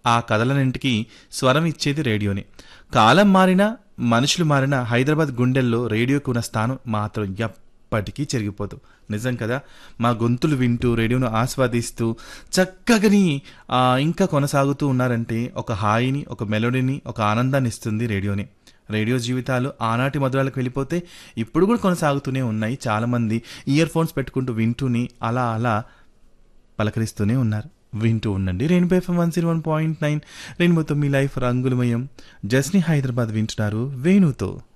ఆ కథలన్నింటికి స్వరం ఇచ్చేది రేడియోనే కాలం మారినా మనుషులు మారినా హైదరాబాద్ గుండెల్లో రేడియోకి ఉన్న స్థానం మాత్రం ఎప్పటికీ చెరిగిపోదు నిజం కదా మా గొంతులు వింటూ రేడియోను ఆస్వాదిస్తూ చక్కగని ఆ, ఇంకా కొనసాగుతూ ఉన్నారంటే ఒక హాయిని ఒక మెలోడీని ఒక ఆనందాన్ని ఇస్తుంది రేడియోనే రేడియో జీవితాలు ఆనాటి మధురాలకు వెళ్ళిపోతే ఇప్పుడు కూడా కొనసాగుతూనే ఉన్నాయి చాలామంది ఇయర్ ఫోన్స్ పెట్టుకుంటూ వింటూనే అలా అలా పలకరిస్తూనే ఉన్నారు వింటూ ఉండండి rainbow FM one zero one point nine రెయిన్బోతో మీ లైఫ్ రంగులమయం జస్ని హైదరాబాద్ వింటున్నారు వేణుతో